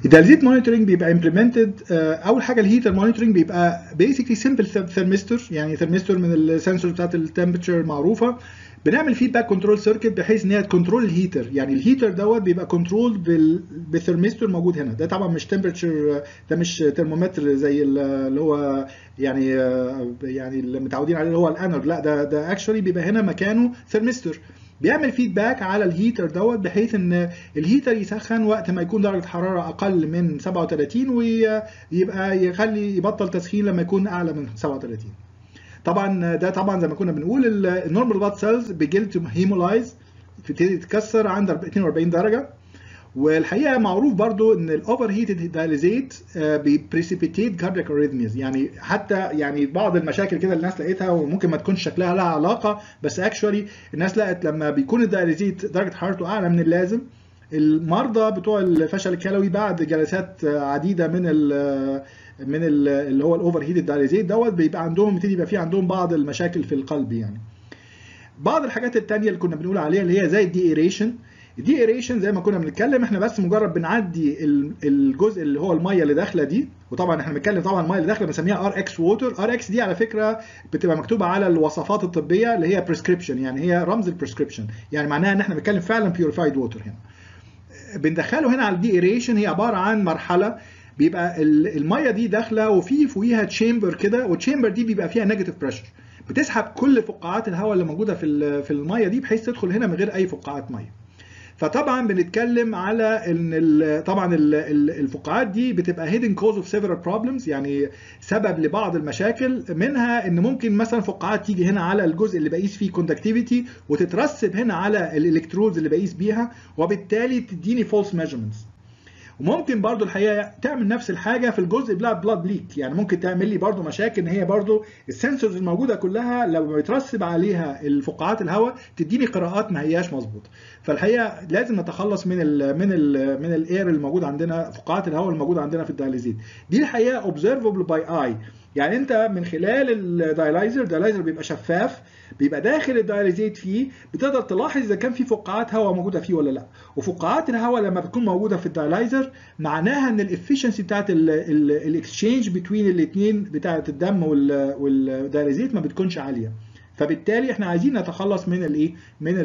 الدياليزيت مونيتورنج بيبقى امبلمنتد اول حاجه الهيتر مونيتورنج بيبقى بيسكلي سمبل ثيرمستور يعني ثيرمستور من السنسور بتاعت التمبرتشر معروفه بنعمل فيدباك كنترول سيركت بحيث ان هي تكنترول الهيتر يعني الهيتر دوت بيبقى كنترول بالثرمستور موجود هنا ده طبعا مش تمبرتشر ده مش ترمومتر زي اللي هو يعني يعني اللي متعودين عليه اللي هو الانر لا ده ده اكشولي بيبقى هنا مكانه ثرمستور بيعمل فيدباك على الهيتر دوت بحيث ان الهيتر يسخن وقت ما يكون درجه حراره اقل من 37 ويبقى يخلي يبطل تسخين لما يكون اعلى من 37 طبعا ده طبعا زي ما كنا بنقول النورمال بلاد سيلز بيجل تو هيمولايز بتبتدي تتكسر عند 42 درجه والحقيقه معروف برضو ان الاوفر هيتد دايليزيت بيبريسيبيتيت كاردياك اريثميز يعني حتى يعني بعض المشاكل كده اللي الناس لقيتها وممكن ما تكونش شكلها لها علاقه بس اكشولي الناس لقت لما بيكون الدايليزيت درجه حرارته اعلى من اللازم المرضى بتوع الفشل الكلوي بعد جلسات عديده من ال من ال اللي هو الاوفر هيتد دايليزيت دوت بيبقى عندهم بيبتدي يبقى في عندهم بعض المشاكل في القلب يعني بعض الحاجات الثانيه اللي كنا بنقول عليها اللي هي زي الدي ايريشن الدي ايريشن زي ما كنا بنتكلم احنا بس مجرد بنعدي الجزء اللي هو الميه اللي داخله دي وطبعا احنا بنتكلم طبعا الميه اللي داخله بنسميها ار اكس ووتر ار اكس دي على فكره بتبقى مكتوبه على الوصفات الطبيه اللي هي بريسكريبشن يعني هي رمز البريسكريبشن يعني معناها ان احنا بنتكلم فعلا بيوريفايد ووتر هنا بندخله هنا على الدي ايريشن هي عباره عن مرحله بيبقى الميه دي داخله وفي فوقيها تشامبر كده والتشامبر دي بيبقى فيها نيجاتيف بريشر بتسحب كل فقاعات الهواء اللي موجوده في في الميه دي بحيث تدخل هنا من غير اي فقاعات ميه فطبعا بنتكلم على ان طبعا الفقاعات دي بتبقى هيدن كوز اوف سيفرال بروبلمز يعني سبب لبعض المشاكل منها ان ممكن مثلا فقاعات تيجي هنا على الجزء اللي بقيس فيه كوندكتيفيتي وتترسب هنا على الالكترودز اللي بقيس بيها وبالتالي تديني فولس ميجرمنتس وممكن برضو الحقيقه تعمل نفس الحاجه في الجزء بتاع بلاد ليك يعني ممكن تعمل لي برضو مشاكل ان هي برضو السنسورز الموجوده كلها لو بيترسب عليها الفقاعات الهواء تديني قراءات ما هياش مظبوطه فالحقيقه لازم نتخلص من ال من ال من الاير الموجود عندنا فقاعات الهواء الموجوده عندنا في الدياليزيت دي الحقيقه اوبزرفبل باي اي يعني انت من خلال الدايلايزر الدايلايزر بيبقى شفاف بيبقى داخل الدايليزيت فيه بتقدر تلاحظ اذا كان في فقاعات هواء موجوده فيه ولا لا وفقاعات الهواء لما بتكون موجوده في الدايلايزر معناها ان الافشنسي بتاعت الاكسشينج بين الاثنين بتاعت الدم والدايليزيت ما بتكونش عاليه فبالتالي احنا عايزين نتخلص من الايه من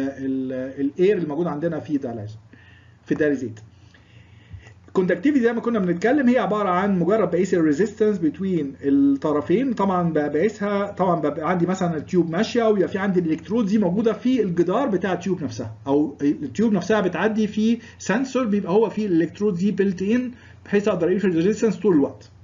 الاير الموجود عندنا في الدايلايزر في الدايليزيت الكوندكتيفيتي زي ما كنا بنتكلم هي عباره عن مجرد بقيس الريزيستنس بين الطرفين طبعا بقيسها طبعا بقى عندي مثلا التيوب ماشيه ويبقى في عندي الالكترود دي موجوده في الجدار بتاع التيوب نفسها او التيوب نفسها بتعدي في سنسور بيبقى هو فيه الالكترود دي بيلت ان بحيث اقدر اقيس الريزيستنس طول الوقت